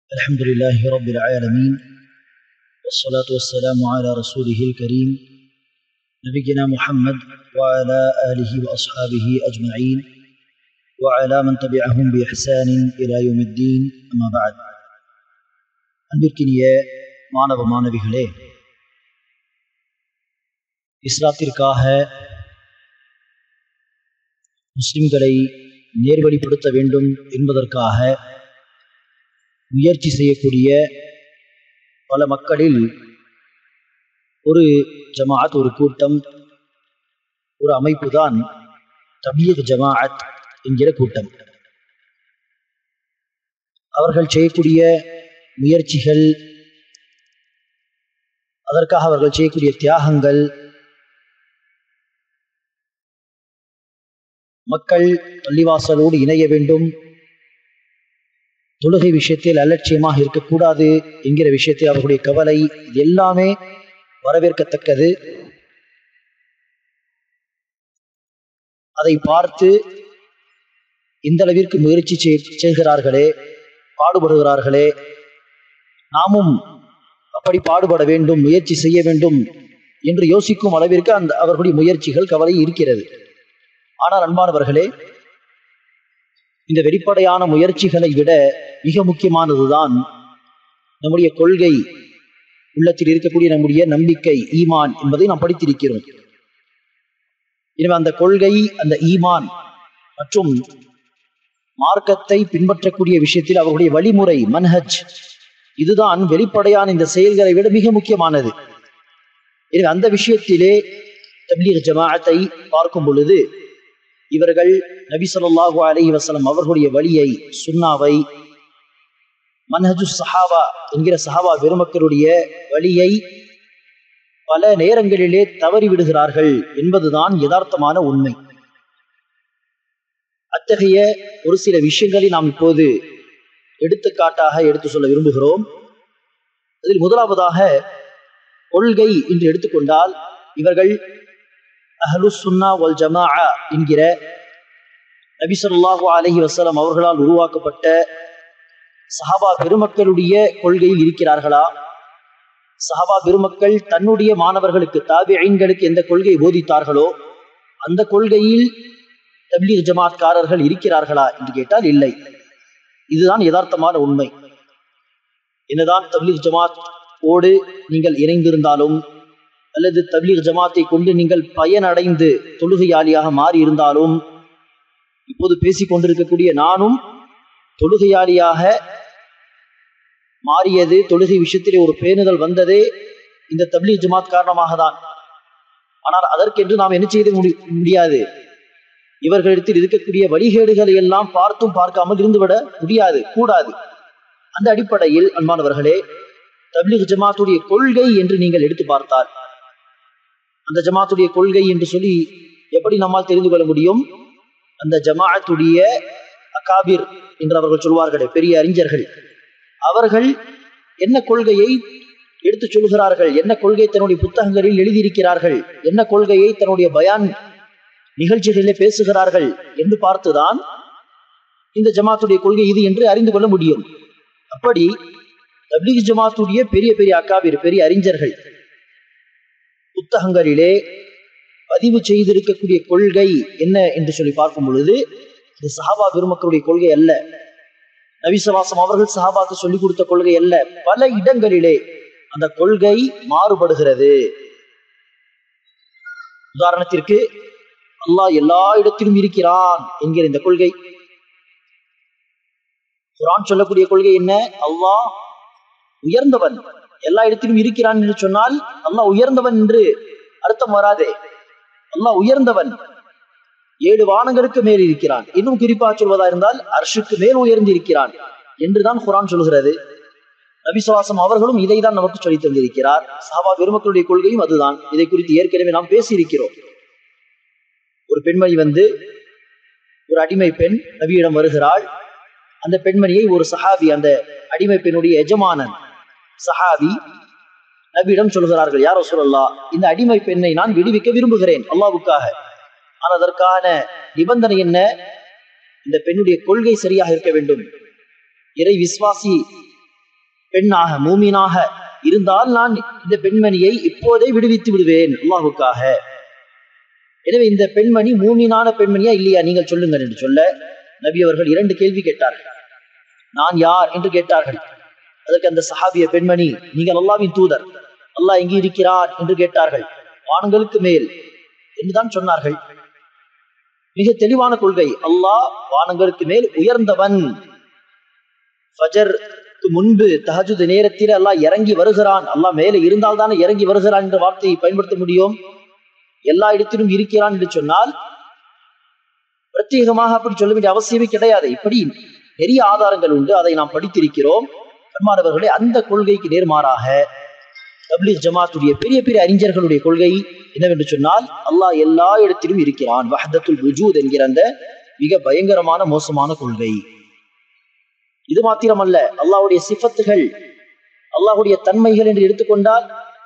الحمد لله رب العالمين والصلاة والسلام على رسوله الكريم نبينا محمد وعلى آله وأصحابه أجمعين وعلى من تبعهم بإحسان إلى يوم الدين أما بعد அன்பிற்கினிய மாணவ மாணவிகளே இஸ்லாத்திற்காக முஸ்லிம்களை நேர்வழிப்படுத்த வேண்டும் என்பதற்காக முயற்சி செய்யக்கூடிய பல மக்களில் ஒரு ஜமாஅத் ஒரு கூட்டம் ஒரு அமைப்பு தான் தபீர் ஜமாஅத் என்கிற கூட்டம் அவர்கள் செய்யக்கூடிய முயற்சிகள் அதற்காக அவர்கள் செய்யக்கூடிய தியாகங்கள் மக்கள் பள்ளிவாசலோடு இணைய வேண்டும் தொழுகை விஷயத்தில் அலட்சியமாக இருக்கக்கூடாது என்கிற விஷயத்தில் அவர்களுடைய கவலை இது எல்லாமே வரவேற்கத்தக்கது அதை பார்த்து இந்த அளவிற்கு முயற்சி செய்கிறார்களே பாடுபடுகிறார்களே நாமும் அப்படி பாடுபட வேண்டும் முயற்சி செய்ய வேண்டும் என்று யோசிக்கும் அளவிற்கு அந்த அவர்களுடைய முயற்சிகள் கவலை இருக்கிறது ஆனால் அன்பானவர்களே இந்த வெளிப்படையான முயற்சிகளை விட மிக முக்கியமானதுதான் நம்முடைய கொள்கை உள்ளத்தில் இருக்கக்கூடிய நம்முடைய நம்பிக்கை ஈமான் என்பதை நாம் படித்திருக்கிறோம் எனவே அந்த கொள்கை அந்த ஈமான் மற்றும் மார்க்கத்தை பின்பற்றக்கூடிய விஷயத்தில் அவர்களுடைய வழிமுறை மன்ஹஜ் இதுதான் வெளிப்படையான இந்த செயல்களை விட மிக முக்கியமானது எனவே அந்த விஷயத்திலே தப்லீக் ஜமாஅத்தை பார்க்கும் பொழுது இவர்கள் நபி சொல்லாஹு அலஹி வசலம் அவர்களுடைய வழியை சுன்னாவை மன்ஹஜு சஹாபா என்கிற சஹாபா பெருமக்களுடைய வழியை பல நேரங்களிலே தவறி விடுகிறார்கள் என்பதுதான் யதார்த்தமான உண்மை அத்தகைய ஒரு சில விஷயங்களை நாம் இப்போது எடுத்துக்காட்டாக எடுத்து சொல்ல விரும்புகிறோம் அதில் முதலாவதாக கொள்கை என்று எடுத்துக்கொண்டால் இவர்கள் அஹலு சுன்னா வல் ஜமா என்கிற நபி சொல்லாஹு அலஹி வசலம் அவர்களால் உருவாக்கப்பட்ட சஹாபா பெருமக்களுடைய கொள்கையில் இருக்கிறார்களா சஹாபா பெருமக்கள் தன்னுடைய மாணவர்களுக்கு தாபியங்களுக்கு எந்த கொள்கை போதித்தார்களோ அந்த கொள்கையில் தப்லீக் ஜமாத்காரர்கள் இருக்கிறார்களா என்று கேட்டால் இல்லை இதுதான் யதார்த்தமான உண்மை என்னதான் தப்லீக் ஜமாத் ஓடு நீங்கள் இணைந்திருந்தாலும் அல்லது தப்லீக் ஜமாத்தை கொண்டு நீங்கள் பயனடைந்து தொழுகையாளியாக மாறி இருந்தாலும் இப்போது பேசிக் கொண்டிருக்கக்கூடிய நானும் தொழுகையாளியாக மாறியது தொழுகை விஷயத்திலே ஒரு பேணுதல் வந்ததே இந்த தப்லீக் ஜமாத் காரணமாக தான் ஆனால் அதற்கென்று நாம் என்ன செய்து முடியாது இவர்களிடத்தில் இருக்கக்கூடிய வழிகேடுகளை எல்லாம் பார்த்தும் பார்க்காமல் இருந்துவிட முடியாது கூடாது அந்த அடிப்படையில் அன்பானவர்களே தப்லீக் ஜமாத்துடைய கொள்கை என்று நீங்கள் எடுத்து பார்த்தால் அந்த ஜமாத்துடைய கொள்கை என்று சொல்லி எப்படி நம்மால் தெரிந்து கொள்ள முடியும் அந்த ஜமாஅத்துடைய அகாபிர் என்று அவர்கள் சொல்வார்களே பெரிய அறிஞர்கள் அவர்கள் என்ன கொள்கையை எடுத்து சொல்கிறார்கள் என்ன கொள்கையை தன்னுடைய புத்தகங்களில் எழுதியிருக்கிறார்கள் என்ன கொள்கையை தன்னுடைய பயான் நிகழ்ச்சிகளிலே பேசுகிறார்கள் என்று பார்த்துதான் இந்த ஜமாத்துடைய கொள்கை இது என்று அறிந்து கொள்ள முடியும் அப்படி தப்லீக் ஜமாத்துடைய பெரிய பெரிய அக்காபிர் பெரிய அறிஞர்கள் புத்தகங்களிலே பதிவு செய்திருக்கக்கூடிய கொள்கை என்ன என்று சொல்லி பார்க்கும் பொழுது இது சஹாபா பெருமக்களுடைய கொள்கை அல்ல நபிசவாசம் அவர்கள் சஹாபாக்கு சொல்லிக் கொடுத்த கொள்கை அல்ல பல இடங்களிலே அந்த கொள்கை மாறுபடுகிறது உதாரணத்திற்கு அல்லாஹ் எல்லா இடத்திலும் இருக்கிறான் என்கிற இந்த கொள்கை குரான் சொல்லக்கூடிய கொள்கை என்ன அல்லாஹ் உயர்ந்தவன் எல்லா இடத்திலும் இருக்கிறான் என்று சொன்னால் அல்லாஹ் உயர்ந்தவன் என்று அர்த்தம் வராதே அல்லாஹ் உயர்ந்தவன் ஏழு வானங்களுக்கு மேல் இருக்கிறான் இன்னும் குறிப்பாக சொல்வதா இருந்தால் அர்ஷுக்கு மேல் உயர்ந்து இருக்கிறான் என்றுதான் குரான் சொல்கிறது நபிசுவாசம் அவர்களும் இதை தான் நமக்கு சொல்லி தந்திருக்கிறார் சாபா பெருமக்களுடைய கொள்கையும் அதுதான் இதை குறித்து ஏற்கனவே நாம் பேசியிருக்கிறோம் ஒரு பெண்மணி வந்து ஒரு அடிமை பெண் நபியிடம் வருகிறாள் அந்த பெண்மணியை ஒரு சஹாபி அந்த அடிமை பெண்ணுடைய எஜமானன் சஹாபி நபியிடம் சொல்கிறார்கள் யாரோ சொல்லலா இந்த அடிமை பெண்ணை நான் விடுவிக்க விரும்புகிறேன் அல்லாவுக்காக ஆனால் அதற்கான நிபந்தனை என்ன இந்த பெண்ணுடைய கொள்கை சரியாக இருக்க வேண்டும் இறை விசுவாசி பெண்ணாக மூமீனாக இருந்தால் நான் இந்த பெண்மணியை இப்போதே விடுவித்து விடுவேன் அல்லாஹுக்காக எனவே இந்த பெண்மணி மூமீனான பெண்மணியா இல்லையா நீங்கள் சொல்லுங்கள் என்று சொல்ல நபி அவர்கள் இரண்டு கேள்வி கேட்டார்கள் நான் யார் என்று கேட்டார்கள் அதற்கு அந்த சஹாபிய பெண்மணி நீங்கள் அல்லாவின் தூதர் அல்லாஹ் எங்கே இருக்கிறார் என்று கேட்டார்கள் வானங்களுக்கு மேல் என்றுதான் சொன்னார்கள் மிக தெளிவான கொள்கை அல்லாஹ் வானங்களுக்கு மேல் உயர்ந்தவன் ஃபஜருக்கு முன்பு தஹஜுது நேரத்தில் அல்லாஹ் இறங்கி வருகிறான் அல்லாஹ் மேலே இருந்தால் தானே இறங்கி வருகிறான் என்ற வார்த்தையை பயன்படுத்த முடியும் எல்லா இடத்திலும் இருக்கிறான் என்று சொன்னால் பிரத்யேகமாக அப்படி சொல்ல வேண்டிய அவசியமே கிடையாது இப்படி நிறைய ஆதாரங்கள் உண்டு அதை நாம் படித்திருக்கிறோம் கண்மாணவர்களே அந்த கொள்கைக்கு நேர்மாறாக தப்லீக் ஜமாத்துடைய பெரிய பெரிய அறிஞர்களுடைய கொள்கை என்னவென்று சொன்னால் அல்லாஹ் எல்லா இடத்திலும் இருக்கிறான் வஹதத்துல் வஜூத் என்கிற அந்த மிக பயங்கரமான மோசமான கொள்கை இது மாத்திரமல்ல அல்லாஹ்வுடைய சிஃபத்துகள் அல்லாஹ்வுடைய தன்மைகள் என்று எடுத்துக்கொண்டால்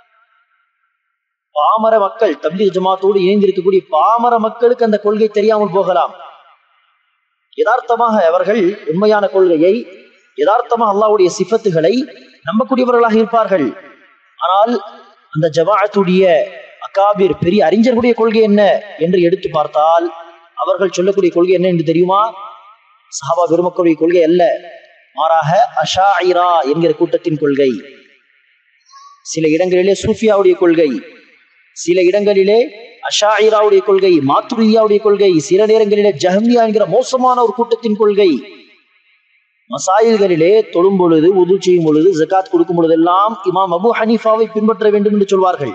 பாமர மக்கள் தப்லீக் ஜமாத்தோடு இணைந்திருக்கக்கூடிய பாமர மக்களுக்கு அந்த கொள்கை தெரியாமல் போகலாம் யதார்த்தமாக அவர்கள் உண்மையான கொள்கையை யதார்த்தமாக அல்லாஹ்வுடைய சிஃபத்துகளை நம்பக்கூடியவர்களாக இருப்பார்கள் ஆனால் அந்த ஜமாஅத்துடைய அகாபிர் பெரிய அறிஞர்களுடைய கொள்கை என்ன என்று எடுத்து பார்த்தால் அவர்கள் சொல்லக்கூடிய கொள்கை என்ன என்று தெரியுமா சஹாபா பெருமக்களுடைய கொள்கை அல்ல மாறாக அஷாயிரா என்கிற கூட்டத்தின் கொள்கை சில இடங்களிலே சூஃபியாவுடைய கொள்கை சில இடங்களிலே அஷாயிராவுடைய கொள்கை மாத்துரியாவுடைய கொள்கை சில நேரங்களிலே ஜஹமியா என்கிற மோசமான ஒரு கூட்டத்தின் கொள்கை மசாயில்களிலே தொழும் பொழுது உது செய்யும் பொழுது ஜகாத் கொடுக்கும் பொழுதெல்லாம் இமாம் அபு ஹனீஃபாவை பின்பற்ற வேண்டும் என்று சொல்வார்கள்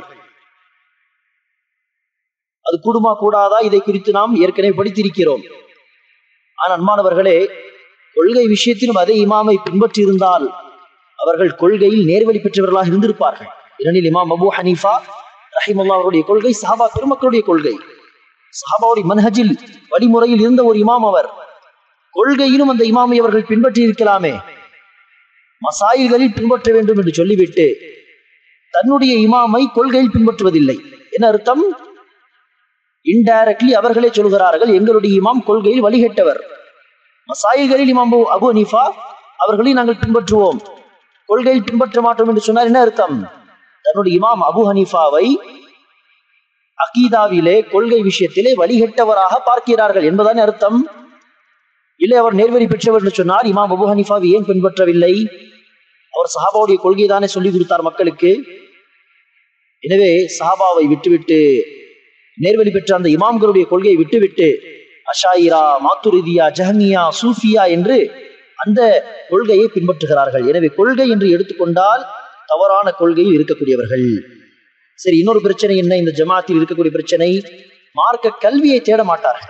அது கூடுமா கூடாதா இதை குறித்து நாம் ஏற்கனவே படித்திருக்கிறோம் ஆனால் அன்பானவர்களே கொள்கை விஷயத்திலும் அதே இமாமை பின்பற்றி இருந்தால் அவர்கள் கொள்கையில் நேர்வழி பெற்றவர்களாக இருந்திருப்பார்கள் இரண்டில் இமாம் அபு ஹனீஃபா ரஹிமுல்லா அவருடைய கொள்கை சஹாபா பெருமக்களுடைய கொள்கை சஹாபாவுடைய மன்ஹஜில் வழிமுறையில் இருந்த ஒரு இமாம் அவர் கொள்கையிலும் அந்த இமாமை அவர்கள் பின்பற்றி இருக்கலாமே மசாயில்களில் பின்பற்ற வேண்டும் என்று சொல்லிவிட்டு தன்னுடைய இமாமை கொள்கையில் பின்பற்றுவதில்லை என்ன அர்த்தம் இன்டைரக்ட்லி அவர்களே சொல்கிறார்கள் எங்களுடைய இமாம் கொள்கையில் வழிகட்டவர் மசாயில்களில் இமாம் அபு- அபு ஹனீஃபா அவர்களை நாங்கள் பின்பற்றுவோம் கொள்கையில் பின்பற்ற மாட்டோம் என்று சொன்னார் என்ன அர்த்தம் தன்னுடைய இமாம் அபு ஹனீஃபாவை அகீதாவிலே கொள்கை விஷயத்திலே வழிகட்டவராக பார்க்கிறார்கள் என்பதானே அர்த்தம் இல்லை அவர் நேர்வழி பெற்றவர் என்று சொன்னால் இமாம் அபு ஹனீஃபாவை ஏன் பின்பற்றவில்லை அவர் சஹாபாவுடைய கொள்கை தானே சொல்லி கொடுத்தார் மக்களுக்கு எனவே சஹாபாவை விட்டுவிட்டு நேர்வழி பெற்ற அந்த இமாம்களுடைய கொள்கையை விட்டுவிட்டு அஷாயிரா மாத்துரிதியா ஜஹமியா சூஃபியா என்று அந்த கொள்கையை பின்பற்றுகிறார்கள் எனவே கொள்கை என்று எடுத்துக்கொண்டால் தவறான கொள்கையில் இருக்கக்கூடியவர்கள் சரி இன்னொரு பிரச்சனை என்ன இந்த ஜமாத்தில் இருக்கக்கூடிய பிரச்சனை மார்க்க கல்வியை தேட மாட்டார்கள்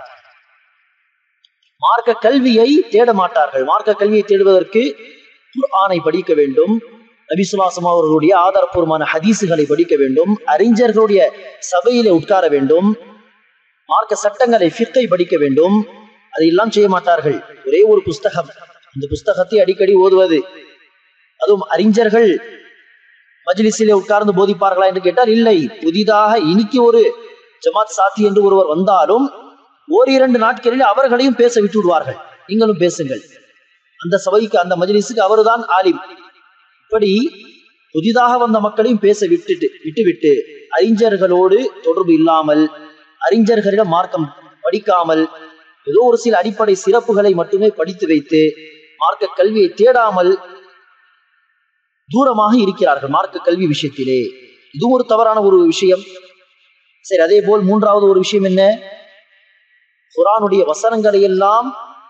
மார்க்க கல்வியை தேட மாட்டார்கள் மார்க்க கல்வியை தேடுவதற்கு குர்ஆனை படிக்க வேண்டும் நபிசுவாசம் அவர்களுடைய ஆதாரப்பூர்வமான ஹதீசுகளை படிக்க வேண்டும் அறிஞர்களுடைய சபையிலே உட்கார வேண்டும் மார்க்க சட்டங்களை ஃபிக்கை படிக்க வேண்டும் அதையெல்லாம் செய்ய மாட்டார்கள் ஒரே ஒரு புஸ்தகம் அந்த புஸ்தகத்தை அடிக்கடி ஓதுவது அதுவும் அறிஞர்கள் மஜ்லிஸிலே உட்கார்ந்து போதிப்பார்களா என்று கேட்டால் இல்லை புதிதாக இன்னைக்கு ஒரு ஜமாத் சாத்தி என்று ஒருவர் வந்தாலும் ஓரிரண்டு நாட்களில் அவர்களையும் பேச விட்டு விடுவார்கள் நீங்களும் பேசுங்கள் அந்த சபைக்கு அந்த மஜ்லிஸுக்கு அவர்தான் ஆலிம் இப்படி புதிதாக வந்த மக்களையும் பேச விட்டுட்டு விட்டுவிட்டு அறிஞர்களோடு தொடர்பு இல்லாமல் அறிஞர்களிடம் மார்க்கம் படிக்காமல் ஏதோ ஒரு சில அடிப்படை சிறப்புகளை மட்டுமே படித்து வைத்து மார்க்க கல்வியை தேடாமல் தூரமாக இருக்கிறார்கள் மார்க்க கல்வி விஷயத்திலே இதுவும் ஒரு தவறான ஒரு விஷயம் சரி அதே போல் மூன்றாவது ஒரு விஷயம் என்ன குரானுடைய வசனங்களை எல்லாம்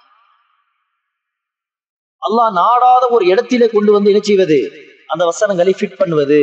அல்லாஹ் நாடாத ஒரு இடத்திலே கொண்டு வந்து என்ன செய்வது அந்த வசனங்களை ஃபிட் பண்ணுவது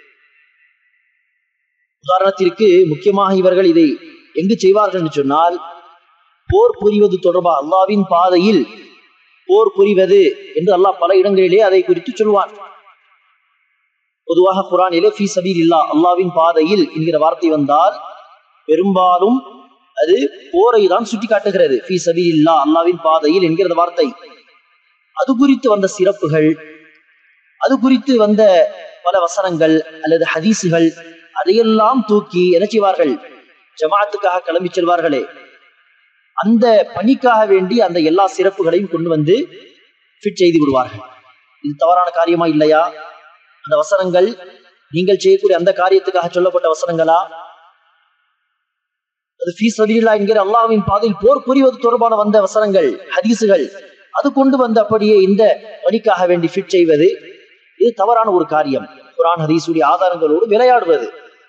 உதாரணத்திற்கு முக்கியமாக இவர்கள் இதை எங்கு செய்வார்கள் என்று சொன்னால் போர் புரிவது தொடர்பாக அல்லாவின் பாதையில் போர் புரிவது என்று அல்லாஹ் பல இடங்களிலே அதை குறித்து சொல்வான் பொதுவாக குரானிலே ஃபீ சபீல் இல்லா அல்லாவின் பாதையில் என்கிற வார்த்தை வந்தால் பெரும்பாலும் அது போரை தான் சுட்டி காட்டுகிறது ஃபீ சபீல் இல்லா அல்லாவின் பாதையில் என்கிற வார்த்தை அது குறித்து வந்த சிறப்புகள் அது குறித்து வந்த பல வசனங்கள் அல்லது ஹதீசுகள் அதையெல்லாம் தூக்கி என்ன செய்வார்கள் ஜமாத்துக்காக கிளம்பி செல்வார்களே அந்த பணிக்காக வேண்டி அந்த எல்லா சிறப்புகளையும் கொண்டு வந்து ஃபிட் செய்து விடுவார்கள் இது தவறான காரியமா இல்லையா அந்த வசனங்கள் நீங்கள் செய்யக்கூடிய அந்த காரியத்துக்காக சொல்லப்பட்ட வசனங்களா அது ஃபீ சபீலா என்கிற அல்லாஹ்வின் பாதையில் போர் புரிவது தொடர்பான வந்த வசனங்கள் ஹதீசுகள் அது கொண்டு வந்து அப்படியே இந்த பணிக்காக வேண்டி ஃபிட் செய்வது இது தவறான ஒரு காரியம் குரான் ஹதீஸுடைய ஆதாரங்களோடு விளையாடுவது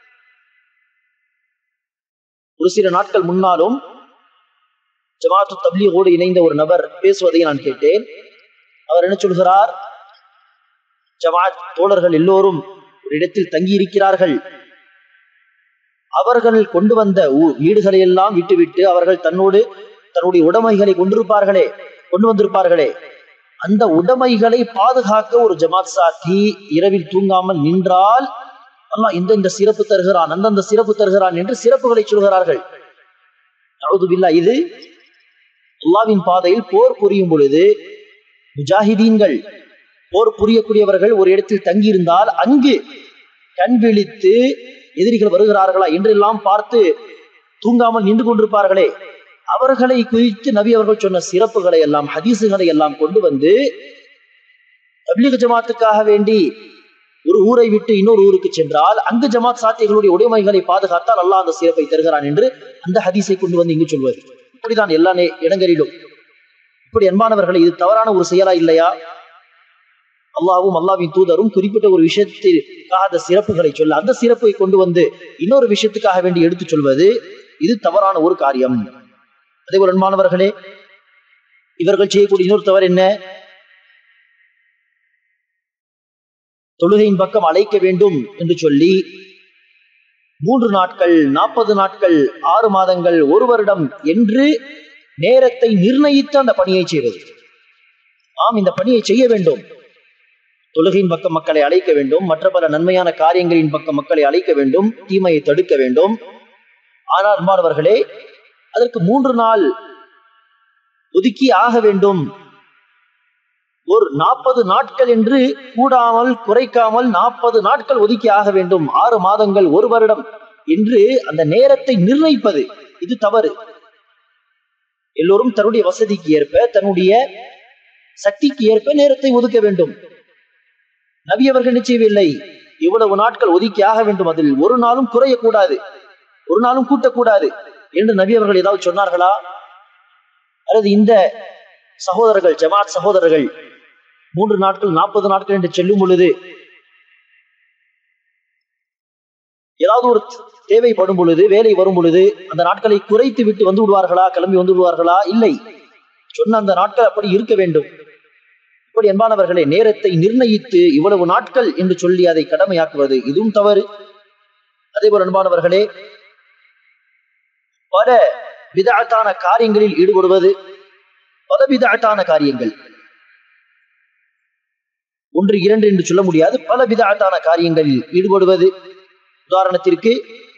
ஒரு சில நாட்கள் முன்னாலும் ஜமாத்து தப்லீகோடு இணைந்த ஒரு நபர் பேசுவதை நான் கேட்டேன் அவர் என்ன சொல்கிறார் ஜமாத் தோழர்கள் எல்லோரும் ஒரு இடத்தில் தங்கி இருக்கிறார்கள் அவர்கள் கொண்டு வந்த ஊ- வீடுகளை எல்லாம் விட்டுவிட்டு அவர்கள் தன்னோடு தன்னுடைய உடைமைகளை கொண்டிருப்பார்களே கொண்டு வந்திருப்பார்களே அந்த உடைமைகளை பாதுகாக்க ஒரு ஜமாத் சாத்தி இரவில் தூங்காமல் நின்றால் அல்லாஹ் இந்த இந்த சிறப்பு தருகிறான் அந்தந்த சிறப்பு தருகிறான் என்று சிறப்புகளை சொல்கிறார்கள் நவுதுபில்லா இது அல்லாவின் பாதையில் போர் புரியும் பொழுது முஜாஹிதீன்கள் போர் புரியக்கூடியவர்கள் ஒரு இடத்தில் தங்கியிருந்தால் அங்கு கண் விழித்து எதிரிகள் வருகிறார்களா என்றெல்லாம் பார்த்து தூங்காமல் நின்று கொண்டிருப்பார்களே அவர்களை குறித்து நபி அவர்கள் சொன்ன சிறப்புகளை எல்லாம் ஹதீசுகளை எல்லாம் கொண்டு வந்து தப்லீக் ஜமாத்துக்காக வேண்டி ஒரு ஊரை விட்டு இன்னொரு ஊருக்கு சென்றால் அங்கு ஜமாத் சாத்தியர்களுடைய உடைமைகளை பாதுகாத்தால் அல்லாஹ் அந்த சிறப்பை தருகிறான் என்று அந்த ஹதீஸை கொண்டு வந்து இங்கு சொல்வது இப்படிதான் எல்லா நே- இடங்களிலும் இப்படி அன்பானவர்களை இது தவறான ஒரு செயலா இல்லையா அல்லாவும் அல்லாவின் தூதரும் குறிப்பிட்ட ஒரு விஷயத்திற்காக அந்த சிறப்புகளை சொல்ல அந்த சிறப்பை கொண்டு வந்து இன்னொரு விஷயத்துக்காக வேண்டி எடுத்துச் சொல்வது இது தவறான ஒரு காரியம் அதே போல அன்பானவர்களே இவர்கள் செய்யக்கூடிய இன்னொரு தவறு என்ன தொழுகையின் பக்கம் அழைக்க வேண்டும் என்று சொல்லி மூன்று நாட்கள் நாற்பது நாட்கள் ஆறு மாதங்கள் ஒரு வருடம் என்று நேரத்தை நிர்ணயித்து அந்த பணியை செய்வது ஆம் இந்த பணியை செய்ய வேண்டும் தொழுகையின் பக்கம் மக்களை அழைக்க வேண்டும் மற்ற பல நன்மையான காரியங்களின் பக்கம் மக்களை அழைக்க வேண்டும் தீமையை தடுக்க வேண்டும் ஆனால் அன்பானவர்களே அதற்கு மூன்று நாள் ஒதுக்கி ஆக வேண்டும் ஒரு நாற்பது நாட்கள் என்று கூடாமல் குறைக்காமல் நாற்பது நாட்கள் ஒதுக்கி ஆக வேண்டும் ஆறு மாதங்கள் ஒரு வருடம் என்று அந்த நேரத்தை நிர்ணயிப்பது இது தவறு எல்லோரும் தன்னுடைய வசதிக்கு ஏற்ப தன்னுடைய சக்திக்கு ஏற்ப நேரத்தை ஒதுக்க வேண்டும் நபி அவர்கள் நிச்சயவில்லை இவ்வளவு நாட்கள் ஒதுக்கி ஆக வேண்டும் அதில் ஒரு நாளும் குறையக்கூடாது ஒரு நாளும் கூட்டக்கூடாது என்று நபி அவர்கள் ஏதாவது சொன்னார்களா அல்லது இந்த சகோதரர்கள் ஜமாத் சகோதரர்கள் மூன்று நாட்கள் நாற்பது நாட்கள் என்று செல்லும் பொழுது ஏதாவது ஒரு தேவைப்படும் பொழுது வேலை வரும் பொழுது அந்த நாட்களை குறைத்து விட்டு வந்து விடுவார்களா கிளம்பி வந்து விடுவார்களா இல்லை சொன்ன அந்த நாட்கள் அப்படி இருக்க வேண்டும் இப்படி என்பானவர்களே நேரத்தை நிர்ணயித்து இவ்வளவு நாட்கள் என்று சொல்லி அதை கடமையாக்குவது இதுவும் தவறு அதே போல அன்பானவர்களே பல விதத்தான காரியங்களில் ஈடுபடுவது பல விதத்தான காரியங்கள் ஒன்று இரண்டு என்று சொல்ல முடியாது பல விதத்தான காரியங்களில் ஈடுபடுவது உதாரணத்திற்கு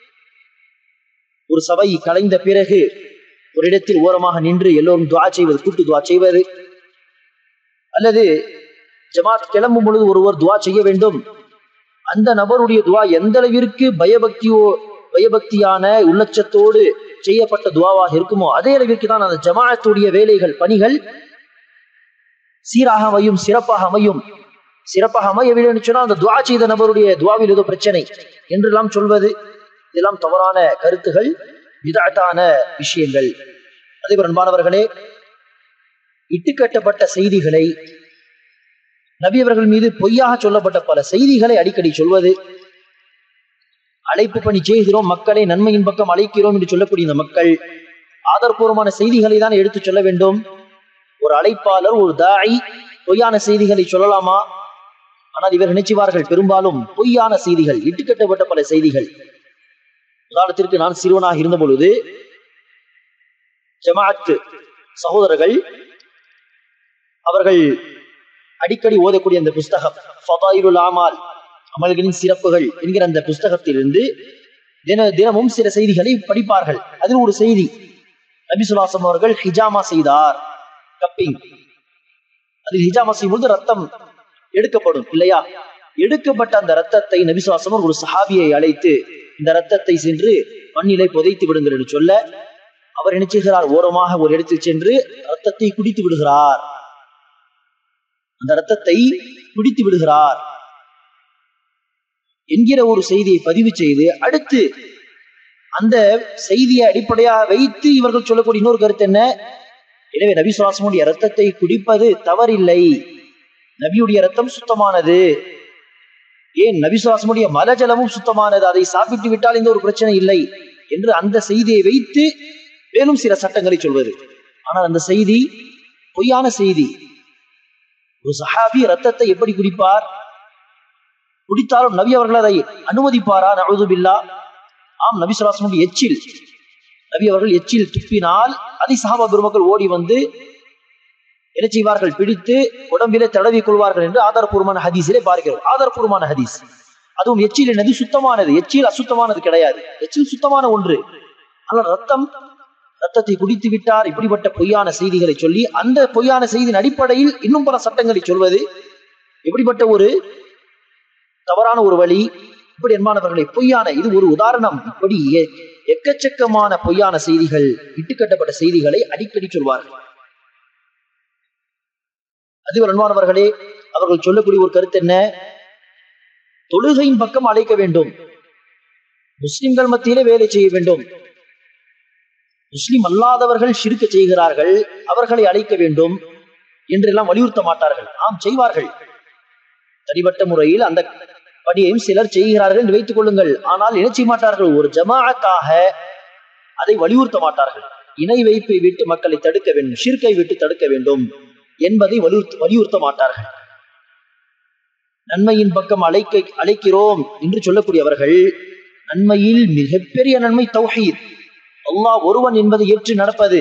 ஒரு சபை கலைந்த பிறகு ஒரு இடத்தில் ஓரமாக நின்று எல்லோரும் துவா செய்வது கூட்டு துவா செய்வது அல்லது ஜமாத் கிளம்பும் பொழுது ஒருவர் துவா செய்ய வேண்டும் அந்த நபருடைய துவா எந்த அளவிற்கு பயபக்தியோ பயபக்தியான உள்ளச்சத்தோடு செய்யப்பட்ட துவாவாக இருக்குமோ அதே அளவிற்கு தான் அந்த ஜமாஅத்துடைய வேலைகள் பணிகள் சீராக அமையும் சிறப்பாக அமையும் சிறப்பாக அமையவில்லை என்று சொன்னால் அந்த துவா செய்த நபருடைய துவாவில் ஏதோ பிரச்சனை என்றெல்லாம் சொல்வது இதெல்லாம் தவறான கருத்துகள் விதாட்டான விஷயங்கள் அதே போல அன்பானவர்களே இட்டுக்கட்டப்பட்ட செய்திகளை நபி அவர்கள் மீது பொய்யாக சொல்லப்பட்ட பல செய்திகளை அடிக்கடி சொல்வது அழைப்பு பணி செய்கிறோம் மக்களை நன்மையின் பக்கம் அழைக்கிறோம் என்று சொல்லக்கூடிய இந்த மக்கள் ஆதரப்பூர்வமான செய்திகளை தான் எடுத்து சொல்ல வேண்டும் ஒரு அழைப்பாளர் ஒரு தாய் பொய்யான செய்திகளை சொல்லலாமா ஆனால் இவர் நினைச்சுவார்கள் பெரும்பாலும் பொய்யான செய்திகள் இட்டுக்கட்டப்பட்ட பல செய்திகள் உதாரணத்திற்கு நான் சிறுவனாக இருந்த பொழுது ஜமாஅத்து சகோதரர்கள் அவர்கள் அடிக்கடி ஓதக்கூடிய அந்த புஸ்தகம் ஃபதாயிலுல் ஆமால் அமல்களின் சிறப்புகள் என்கிற அந்த புஸ்தகத்திலிருந்து தின தினமும் சில செய்திகளை படிப்பார்கள் அதில் ஒரு செய்தி நபி சுல்லாசம் அவர்கள் ஹிஜாமா செய்தார் கப்பிங் அதில் ஹிஜாமா செய்யும்போது ரத்தம் எடுக்கப்படும் இல்லையா எடுக்கப்பட்ட அந்த ரத்தத்தை நபி சுல்லாசம் ஒரு சஹாபியை அழைத்து இந்த ரத்தத்தை சென்று மண்ணிலை புதைத்து விடுங்கள் என்று சொல்ல அவர் என்ன செய்கிறார் ஓரமாக ஒரு இடத்தில் சென்று ரத்தத்தை குடித்து விடுகிறார் அந்த ரத்தத்தை பிடித்து விடுகிறார் என்கிற ஒரு செய்தியை பதிவு செய்து அடுத்து அந்த செய்தியை அடிப்படையாக வைத்து இவர்கள் சொல்லக்கூடிய இன்னொரு கருத்து என்ன எனவே நபி சுவாசமுடைய ரத்தத்தை குடிப்பது தவறில்லை நபியுடைய ரத்தம் சுத்தமானது ஏன் நபி சுவாசமுடைய மலஜலமும் சுத்தமானது அதை சாப்பிட்டு விட்டால் இந்த ஒரு பிரச்சனை இல்லை என்று அந்த செய்தியை வைத்து மேலும் சில சட்டங்களை சொல்வது ஆனால் அந்த செய்தி பொய்யான செய்தி ஒரு சஹாபி ரத்தத்தை எப்படி குடிப்பார் குடித்தாலும் நபி அவர்கள் அதை அனுமதிப்பாரா நழுதுபில்லா ஆம் நபி சுல்லாசமுடைய எச்சில் நபி அவர்கள் எச்சில் துப்பினால் அதை சஹாபா பெருமக்கள் ஓடி வந்து என்ன செய்வார்கள் பிடித்து உடம்பிலே தடவி கொள்வார்கள் என்று ஆதாரபூர்வமான ஹதீஸிலே பார்க்கிறோம் ஆதாரபூர்வமான ஹதீஸ் அதுவும் எச்சில் என்னது சுத்தமானது எச்சில் அசுத்தமானது கிடையாது எச்சில் சுத்தமான ஒன்று ஆனால் ரத்தம் ரத்தத்தை குடித்து விட்டார் இப்படிப்பட்ட பொய்யான செய்திகளை சொல்லி அந்த பொய்யான செய்தியின் அடிப்படையில் இன்னும் பல சட்டங்களை சொல்வது எப்படிப்பட்ட ஒரு தவறான ஒரு வழி இப்படி என்பானவர்களை பொய்யான இது ஒரு உதாரணம் இப்படி எ- எக்கச்சக்கமான பொய்யான செய்திகள் இட்டுக்கட்டப்பட்ட செய்திகளை அடிக்கடி சொல்வார்கள் அதிபர் அன்பானவர்களே அவர்கள் சொல்லக்கூடிய ஒரு கருத்து என்ன தொழுகையின் பக்கம் அழைக்க வேண்டும் முஸ்லிம்கள் மத்தியிலே வேலை செய்ய வேண்டும் முஸ்லிம் அல்லாதவர்கள் ஷிருக்க செய்கிறார்கள் அவர்களை அழைக்க வேண்டும் என்றெல்லாம் வலியுறுத்த மாட்டார்கள் ஆம் செய்வார்கள் தனிப்பட்ட முறையில் அந்த பணியையும் சிலர் செய்கிறார்கள் என்று வைத்துக் கொள்ளுங்கள் ஆனால் என்ன செய்ய மாட்டார்கள் ஒரு ஜமாஅத்தாக அதை வலியுறுத்த மாட்டார்கள் இணை வைப்பை விட்டு மக்களை தடுக்க வேண்டும் ஷிர்கை விட்டு தடுக்க வேண்டும் என்பதை வலியுறுத்த வலியுறுத்த மாட்டார்கள் நன்மையின் பக்கம் அழைக்க அழைக்கிறோம் என்று சொல்லக்கூடியவர்கள் நன்மையில் மிகப்பெரிய நன்மை தௌஹீத் அல்லாஹ் ஒருவன் என்பதை ஏற்று நடப்பது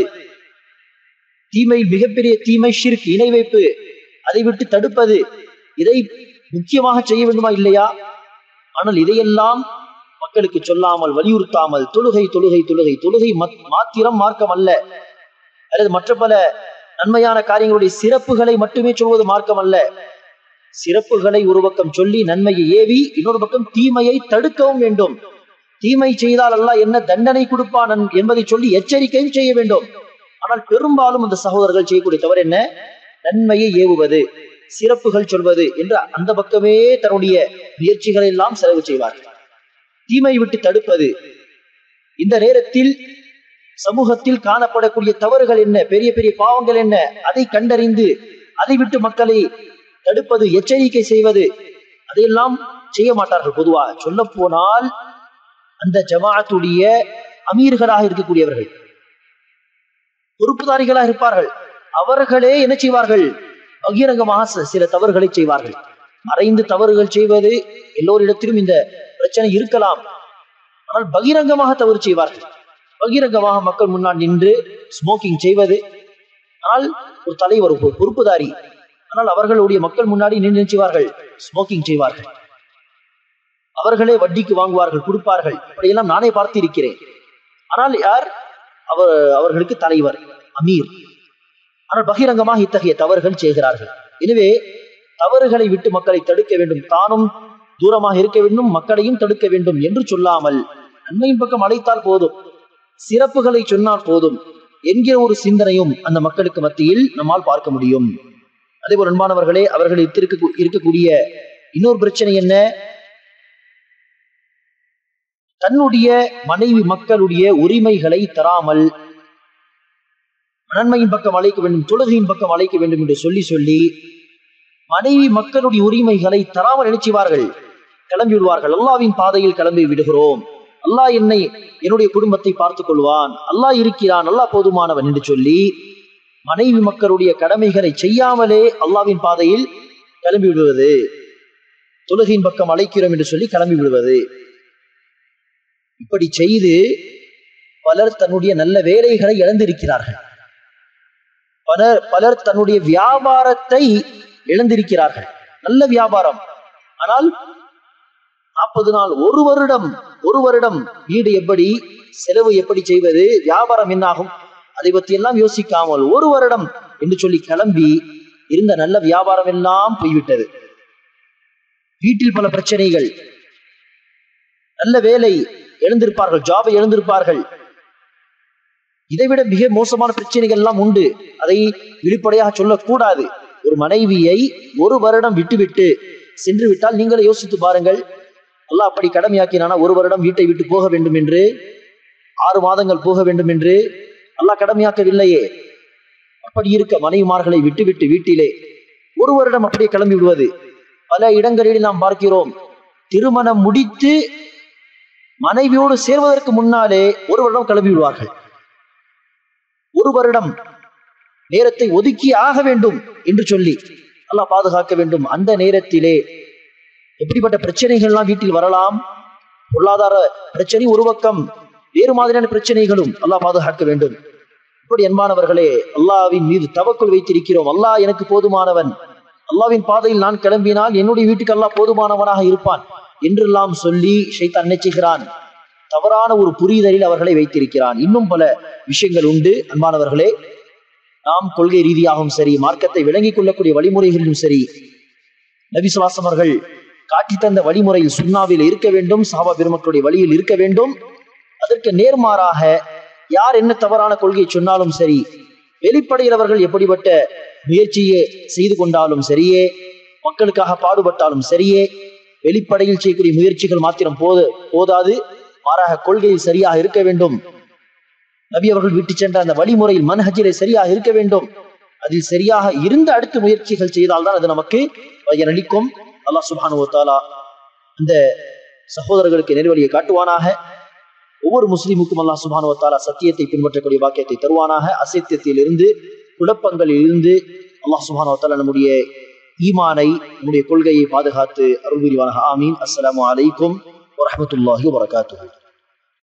தீமை மிகப்பெரிய தீமை ஷிர்க் இணை வைப்பு அதை விட்டு தடுப்பது இதை முக்கியமாக செய்ய வேண்டுமா இல்லையா ஆனால் இதையெல்லாம் மக்களுக்கு சொல்லாமல் வலியுறுத்தாமல் தொழுகை தொழுகை தொழுகை தொழுகை மத்- மாத்திரம் மார்க்கம் அல்ல அல்லது மற்ற பல நன்மையான காரியங்களுடைய சிறப்புகளை மட்டுமே சொல்வது மார்க்கம் அல்ல சிறப்புகளை ஒரு பக்கம் சொல்லி நன்மையை ஏவி இன்னொரு பக்கம் தீமையை தடுக்கவும் வேண்டும் தீமை செய்தால் அல்லாஹ் என்ன தண்டனை கொடுப்பான் என்- என்பதை சொல்லி எச்சரிக்கையும் செய்ய வேண்டும் ஆனால் பெரும்பாலும் அந்த சகோதரர்கள் செய்யக்கூடிய தவறு என்ன நன்மையை ஏவுவது சிறப்புகள் சொல்வது என்று அந்த பக்கமே தன்னுடைய முயற்சிகளை எல்லாம் செலவு செய்வார்கள் தீமை விட்டு தடுப்பது இந்த நேரத்தில் சமூகத்தில் காணப்படக்கூடிய தவறுகள் என்ன பெரிய பெரிய பாவங்கள் என்ன அதை கண்டறிந்து அதை விட்டு மக்களை தடுப்பது எச்சரிக்கை செய்வது அதையெல்லாம் செய்ய மாட்டார்கள் பொதுவாக சொல்ல போனால் அந்த ஜமாஅத்துடைய அமீர்களாக இருக்கக்கூடியவர்கள் பொறுப்புதாரிகளாக இருப்பார்கள் அவர்களே என்ன செய்வார்கள் பகிரங்கமாக ச- சில தவறுகளை செய்வார்கள் மறைந்து தவறுகள் செய்வது எல்லோரிடத்திலும் இந்த பிரச்சனை இருக்கலாம் ஆனால் பகிரங்கமாக தவறு செய்வார்கள் பகிரங்கமாக மக்கள் முன்னால் நின்று ஸ்மோக்கிங் செய்வது ஆனால் ஒரு தலைவர் ஒரு பொறுப்புதாரி ஆனால் அவர்களுடைய மக்கள் முன்னாடி நின்று என்ன செய்வார்கள் ஸ்மோக்கிங் செய்வார்கள் அவர்களே வட்டிக்கு வாங்குவார்கள் கொடுப்பார்கள் இப்படியெல்லாம் நானே பார்த்திருக்கிறேன் ஆனால் யார் அவர் அவர்களுக்கு தலைவர் அமீர் ஆனால் பகிரங்கமாக இத்தகைய தவறுகள் செய்கிறார்கள் எனவே தவறுகளை விட்டு மக்களை தடுக்க வேண்டும் தானும் தூரமாக இருக்க வேண்டும் மக்களையும் தடுக்க வேண்டும் என்று சொல்லாமல் நன்மையின் பக்கம் அழைத்தால் போதும் சிறப்புகளை சொன்னால் போதும் என்கிற ஒரு சிந்தனையும் அந்த மக்களுக்கு மத்தியில் நம்மால் பார்க்க முடியும் அதே போல் அன்பானவர்களே அவர்கள் இருக்க இருக்கக்கூடிய இன்னொரு பிரச்சனை என்ன தன்னுடைய மனைவி மக்களுடைய உரிமைகளை தராமல் நன்மையின் பக்கம் அழைக்க வேண்டும் தொழுகையின் பக்கம் அழைக்க வேண்டும் என்று சொல்லி சொல்லி மனைவி மக்களுடைய உரிமைகளை தராமல் நினைச்சுவார்கள் கிளம்பி விடுவார்கள் அல்லாவின் பாதையில் கிளம்பி விடுகிறோம் அல்லாஹ் என்னை என்னுடைய குடும்பத்தை பார்த்துக் கொள்வான் அல்லாஹ் இருக்கிறான் அல்லாஹ் போதுமானவன் என்று சொல்லி மனைவி மக்களுடைய கடமைகளை செய்யாமலே அல்லாவின் பாதையில் கிளம்பி விடுவது தொழுகையின் பக்கம் அழைக்கிறோம் என்று சொல்லி கிளம்பி விடுவது இப்படி செய்து பலர் தன்னுடைய நல்ல வேலைகளை இழந்திருக்கிறார்கள் பலர் பலர் தன்னுடைய வியாபாரத்தை இழந்திருக்கிறார்கள் நல்ல வியாபாரம் ஆனால் நாற்பது நாள் ஒரு வருடம் ஒரு வருடம் வீடு எப்படி செலவு எப்படி செய்வது வியாபாரம் என்னாகும் அதை பற்றி எல்லாம் யோசிக்காமல் ஒரு வருடம் என்று சொல்லி கிளம்பி இருந்த நல்ல வியாபாரம் எல்லாம் போய்விட்டது வீட்டில் பல பிரச்சனைகள் நல்ல வேலை எழுந்திருப்பார்கள் ஜாபை எழுந்திருப்பார்கள் இதைவிட மிக மோசமான பிரச்சனைகள் எல்லாம் உண்டு அதை வெளிப்படையாக சொல்லக்கூடாது ஒரு மனைவியை ஒரு வருடம் விட்டுவிட்டு சென்று விட்டால் நீங்களே யோசித்து பாருங்கள் அல்லாஹ் அப்படி கடமையாக்கினானா ஒரு வருடம் வீட்டை விட்டு போக வேண்டும் என்று ஆறு மாதங்கள் போக வேண்டும் என்று அல்லாஹ் கடமையாக்கவில்லையே அப்படி இருக்க மனைவிமார்களை விட்டுவிட்டு வீட்டிலே ஒரு வருடம் அப்படியே கிளம்பி விடுவது பல இடங்களில் நாம் பார்க்கிறோம் திருமணம் முடித்து மனைவியோடு சேர்வதற்கு முன்னாலே ஒரு வருடம் கிளம்பி விடுவார்கள் ஒரு வருடம் நேரத்தை ஒதுக்கி ஆக வேண்டும் என்று சொல்லி அல்லாஹ் பாதுகாக்க வேண்டும் அந்த நேரத்திலே எப்படிப்பட்ட பிரச்சனைகள்லாம் வீட்டில் வரலாம் பொருளாதார பிரச்சனை ஒரு பக்கம் வேறு மாதிரியான பிரச்சனைகளும் அல்லாஹ் பாதுகாக்க வேண்டும் இப்படி அன்பானவர்களே அல்லாஹ்வின் மீது தவக்குள் வைத்திருக்கிறோம் அல்லாஹ் எனக்கு போதுமானவன் அல்லாஹ்வின் பாதையில் நான் கிளம்பினால் என்னுடைய வீட்டுக்கு அல்லாஹ் போதுமானவனாக இருப்பான் என்றெல்லாம் சொல்லி ஷைத்தான் நினைச்சுகிறான் தவறான ஒரு புரிதலில் அவர்களை வைத்திருக்கிறான் இன்னும் பல விஷயங்கள் உண்டு அன்பானவர்களே நாம் கொள்கை ரீதியாகவும் சரி மார்க்கத்தை விளங்கிக் கொள்ளக்கூடிய வழிமுறைகளிலும் சரி நபிசுவாசம் அவர்கள் காட்டி தந்த வழிமுறையில் சுண்ணாவில் இருக்க வேண்டும் சாபா பெருமக்களுடைய வழியில் இருக்க வேண்டும் அதற்கு நேர்மாறாக யார் என்ன தவறான கொள்கையை சொன்னாலும் சரி வெளிப்படையில் அவர்கள் எப்படிப்பட்ட முயற்சியை செய்து கொண்டாலும் சரியே மக்களுக்காக பாடுபட்டாலும் சரியே வெளிப்படையில் செய்யக்கூடிய முயற்சிகள் மாத்திரம் போது போதாது மாறாக கொள்கையில் சரியாக இருக்க வேண்டும் நபி அவர்கள் விட்டு சென்ற அந்த வழிமுறையில் மன்ஹஜிலே சரியாக இருக்க வேண்டும் அதில் சரியாக இருந்த அடுத்த முயற்சிகள் செய்தால்தான் அது நமக்கு பயனளிக்கும் அல்லாஹ் சுபானு தாலா அந்த சகோதரர்களுக்கு நெருவழியை காட்டுவானாக ஒவ்வொரு முஸ்லீமுக்கும் அல்லாஹ் சுபானு தாலா சத்தியத்தை பின்பற்றக்கூடிய பாக்கியத்தை தருவானாக அசத்தியத்தில் இருந்து குழப்பங்களில் இருந்து அல்லாஹ் சுபானு தாலா நம்முடைய ஈமானை நம்முடைய கொள்கையை பாதுகாத்து அருள் புரிவானாக ஆமீன் அஸ்ஸலாமு அலைக்கும் வரஹ்மத்துல்லாஹி வபரகாத்துஹு